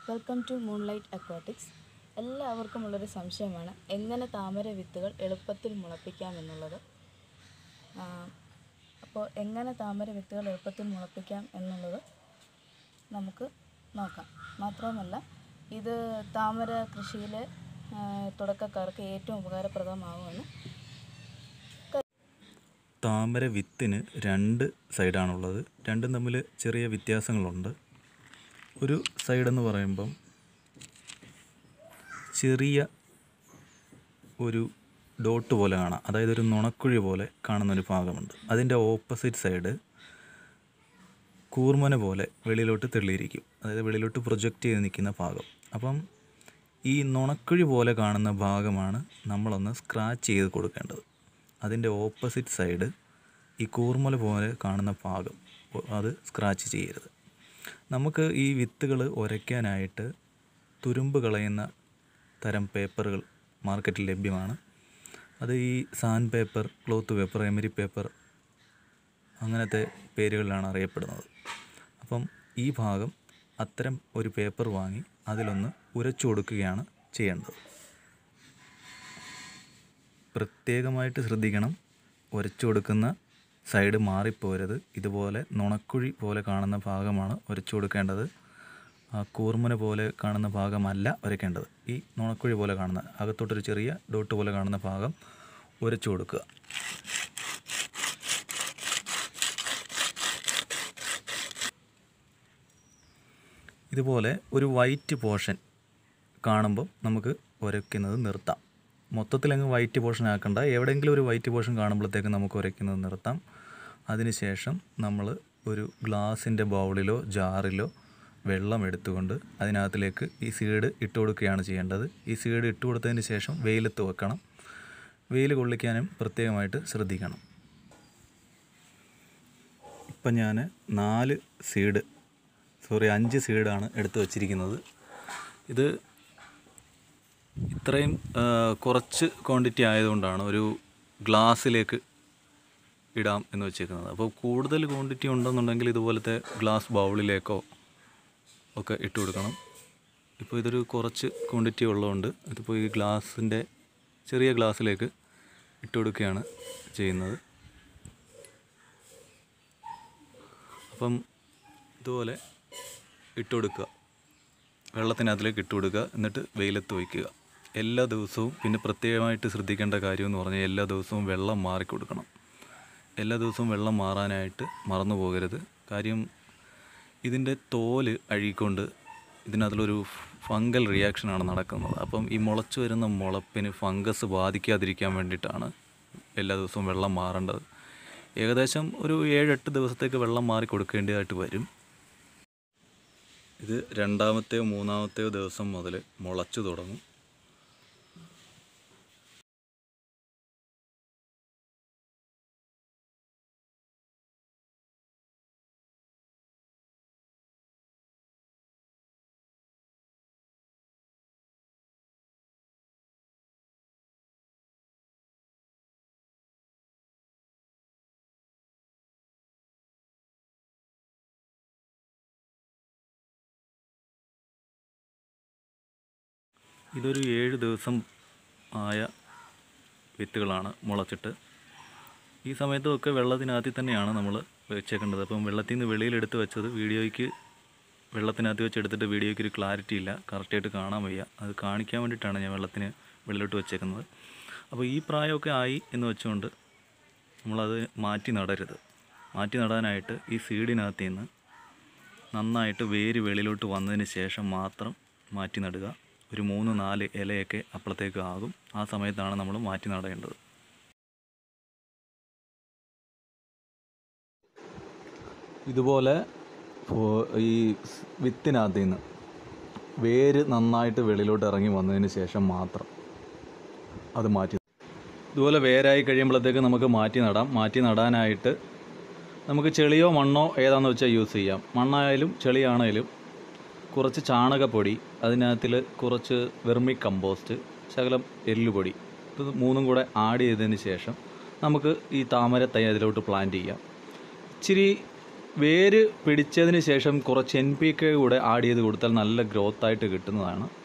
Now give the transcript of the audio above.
welcome to moonlight aquatics എല്ലാവർക്കും ഉള്ളൊരു സംശയമാണ് എങ്ങനെ താമര വിത്തുകൾ എളുപ്പത്തിൽ മുളപ്പിക്കാം എന്നുള്ളത് അപ്പോൾ എങ്ങനെ താമര വിത്തുകൾ എളുപ്പത്തിൽ മുളപ്പിക്കാം എന്നുള്ളത് നമുക്ക് നോക്കാം മാത്രവുമല്ല ഇത് താമര കൃഷിയിലെ ആ, തുടക്കക്കാർക്ക് ഏറ്റവും ഉപകാരപ്രദമാകുമെന്ന് താമര വിത്തിന് രണ്ട് സൈഡാണുള്ളത് രണ്ടും തമ്മിൽ ചെറിയ വ്യത്യാസങ്ങളുണ്ട് ഒരു സൈഡെന്ന് പറയുമ്പം ചെറിയ ഒരു ഡോട്ട് പോലെ കാണാം അതായത് ഒരു നുണക്കുഴി പോലെ കാണുന്നൊരു ഭാഗമുണ്ട് അതിൻ്റെ ഓപ്പോസിറ്റ് സൈഡ് കൂർമന പോലെ വെളിയിലോട്ട് തെളിയിരിക്കും അതായത് വെളിയിലോട്ട് പ്രൊജക്റ്റ് ചെയ്ത് നിൽക്കുന്ന ഭാഗം അപ്പം ഈ നുണക്കുഴി പോലെ കാണുന്ന ഭാഗമാണ് നമ്മളൊന്ന് സ്ക്രാച്ച് ചെയ്ത് കൊടുക്കേണ്ടത് അതിൻ്റെ ഓപ്പോസിറ്റ് സൈഡ് ഈ കൂർമല പോലെ കാണുന്ന ഭാഗം ഒ- അത് സ്ക്രാച്ച് ചെയ്യരുത് നമുക്ക് ഈ വിത്തുകൾ ഉരയ്ക്കാനായിട്ട് തുരുമ്പ് കളയുന്ന തരം പേപ്പറുകൾ മാർക്കറ്റിൽ ലഭ്യമാണ് അത് ഈ sand paper cloth paper emery paper അങ്ങനത്തെ പേരുകളിലാണ് അറിയപ്പെടുന്നത് അപ്പം ഈ ഭാഗം അത്തരം ഒരു പേപ്പർ വാങ്ങി അതിലൊന്ന് ഉരച്ചു കൊടുക്കുകയാണ് ചെയ്യേണ്ടത് പ്രത്യേകമായിട്ട് ശ്രദ്ധിക്കണം ഉരച്ചു കൊടുക്കുന്ന സൈഡ് മാറിപ്പോരുത് ഇതുപോലെ നുണക്കുഴി പോലെ കാണുന്ന ഭാഗമാണ് ഉരച്ചു കൊടുക്കേണ്ടത് ആ കൂർമുന പോലെ കാണുന്ന ഭാഗമല്ല ഉരയ്ക്കേണ്ടത് ഈ നുണക്കുഴി പോലെ കാണുന്ന അകത്തോട്ടൊരു ചെറിയ ഡോട്ട് പോലെ കാണുന്ന ഭാഗം ഉരച്ചു കൊടുക്കുക ഇതുപോലെ ഒരു വൈറ്റ് പോർഷൻ കാണുമ്പോൾ നമുക്ക് ഉരയ്ക്കുന്നത് നിർത്താം മൊത്തത്തിൽ അങ്ങ് വൈറ്റ് പോർഷൻ ആക്കണ്ട എവിടെയെങ്കിലും ഒരു വൈറ്റ് പോർഷൻ കാണുമ്പോഴത്തേക്ക് നമുക്ക് ഉരയ്ക്കുന്നത് നിർത്താം അതിനുശേഷം നമ്മൾ ഒരു ഗ്ലാസിൻ്റെ ബൗളിലോ ജാറിലോ വെള്ളം എടുത്തുകൊണ്ട് അതിനകത്തിലേക്ക് ഈ സീഡ് ഇട്ട് കൊടുക്കുകയാണ് ചെയ്യേണ്ടത് ഈ സീഡ് ഇട്ട് കൊടുത്തതിന് ശേഷം വെയിലത്ത് വെക്കണം വെയിൽ കൊള്ളിക്കാനും പ്രത്യേകമായിട്ട് ശ്രദ്ധിക്കണം ഇപ്പം ഞാൻ നാല് സീഡ് സോറി അഞ്ച് സീഡാണ് എടുത്ത് വച്ചിരിക്കുന്നത് ഇത് ഇത്രയും ആ, കുറച്ച് ക്വാണ്ടിറ്റി ആയതുകൊണ്ടാണ് ഒരു ഗ്ലാസ്സിലേക്ക് ഇടാം എന്ന് വെച്ചേക്കുന്നത് അപ്പോൾ കൂടുതൽ ക്വാണ്ടിറ്റി ഉണ്ടെന്നുണ്ടെങ്കിൽ ഇതുപോലത്തെ ഗ്ലാസ് ബൗളിലേക്കോ ഒക്കെ ഇട്ട് കൊടുക്കണം ഇപ്പോൾ ഇതൊരു കുറച്ച് ക്വാണ്ടിറ്റി ഉള്ളതുകൊണ്ട് ഇതിപ്പോൾ ഈ ഗ്ലാസിൻ്റെ ചെറിയ ഗ്ലാസ്സിലേക്ക് ഇട്ട് കൊടുക്കുകയാണ് ചെയ്യുന്നത് അപ്പം ഇതുപോലെ ഇട്ട് കൊടുക്കുക വെള്ളത്തിനകത്തിലേക്ക് ഇട്ട് കൊടുക്കുക എന്നിട്ട് വെയിലത്ത് വയ്ക്കുക എല്ലാ ദിവസവും പിന്നെ പ്രത്യേകമായിട്ട് ശ്രദ്ധിക്കേണ്ട കാര്യം എന്ന് പറഞ്ഞാൽ എല്ലാ ദിവസവും വെള്ളം മാറി കൊടുക്കണം എല്ലാ ദിവസവും വെള്ളം മാറാനായിട്ട് മറന്നു പോകരുത് കാര്യം ഇതിൻ്റെ തോല് അഴുകിക്കൊണ്ട് ഇതിനകത്തുള്ളൊരു ഫംഗൽ റിയാക്ഷനാണ് നടക്കുന്നത് അപ്പം ഈ മുളച്ചു വരുന്ന മുളപ്പിന് ഫംഗസ് ബാധിക്കാതിരിക്കാൻ വേണ്ടിയിട്ടാണ് എല്ലാ ദിവസവും വെള്ളം മാറേണ്ടത് ഏകദേശം ഒരു ഏഴെട്ട് ദിവസത്തേക്ക് വെള്ളം മാറി കൊടുക്കേണ്ടതായിട്ട് വരും ഇത് രണ്ടാമത്തെയോ മൂന്നാമത്തെയോ ദിവസം മുതൽ മുളച്ചു തുടങ്ങും ഇതൊരു ഏഴ് ദിവസം ആയ വിത്തുകളാണ് മുളച്ചിട്ട് ഈ സമയത്തൊക്കെ വെള്ളത്തിനകത്തിൽ തന്നെയാണ് നമ്മൾ വെച്ചേക്കേണ്ടത് അപ്പം വെള്ളത്തിൽ നിന്ന് വെളിയിലെടുത്ത് വെച്ചത് വീഡിയോയ്ക്ക് വെള്ളത്തിനകത്ത് വെച്ച് എടുത്തിട്ട് വീഡിയോയ്ക്ക് ഒരു ക്ലാരിറ്റി ഇല്ല കറക്റ്റായിട്ട് കാണാൻ വയ്യ അത് കാണിക്കാൻ വേണ്ടിയിട്ടാണ് ഞാൻ വെള്ളത്തിന് വെളിയിലോട്ട് വെച്ചേക്കുന്നത് അപ്പോൾ ഈ പ്രായമൊക്കെ ആയി എന്ന് വെച്ചുകൊണ്ട് നമ്മളത് മാറ്റി നടരുത് മാറ്റി നടാനായിട്ട് ഈ സീഡിനകത്ത് നിന്ന് നന്നായിട്ട് വേര് വെളിയിലോട്ട് വന്നതിന് ശേഷം മാത്രം മാറ്റി നടുക ഒരു മൂന്ന് നാല് ഇലയൊക്കെ അപ്പുറത്തേക്ക് ആകും ആ സമയത്താണ് നമ്മൾ മാറ്റി നടേണ്ടത് ഇതുപോലെ ഫോ- ഈ സ് വിത്തിനകത്ത് നിന്ന് വേര് നന്നായിട്ട് വെളിയിലോട്ട് ഇറങ്ങി വന്നതിന് ശേഷം മാത്രം അത് മാറ്റി ഇതുപോലെ വേരായി കഴിയുമ്പോഴത്തേക്ക് നമുക്ക് മാറ്റി നടാം മാറ്റി നടാനായിട്ട് നമുക്ക് ചെളിയോ മണ്ണോ ഏതാണെന്ന് വെച്ചാൽ യൂസ് ചെയ്യാം മണ്ണായാലും ചെളിയാണേലും കുറച്ച് ചാണകപ്പൊടി അതിനകത്തിൽ കുറച്ച് വെർമി കമ്പോസ്റ്റ് ശകലം എല്ലുപൊടി ഇത് മൂന്നും കൂടെ ആഡ് ചെയ്തതിന് ശേഷം നമുക്ക് ഈ താമര തൈ അതിലോട്ട് പ്ലാന്റ് ചെയ്യാം ഇച്ചിരി വേര് പിടിച്ചതിന് ശേഷം കുറച്ച് എൻ പി കെ കൂടെ ആഡ് ചെയ്ത് കൊടുത്താൽ നല്ല ഗ്രോത്ത് ആയിട്ട് കിട്ടുന്നതാണ്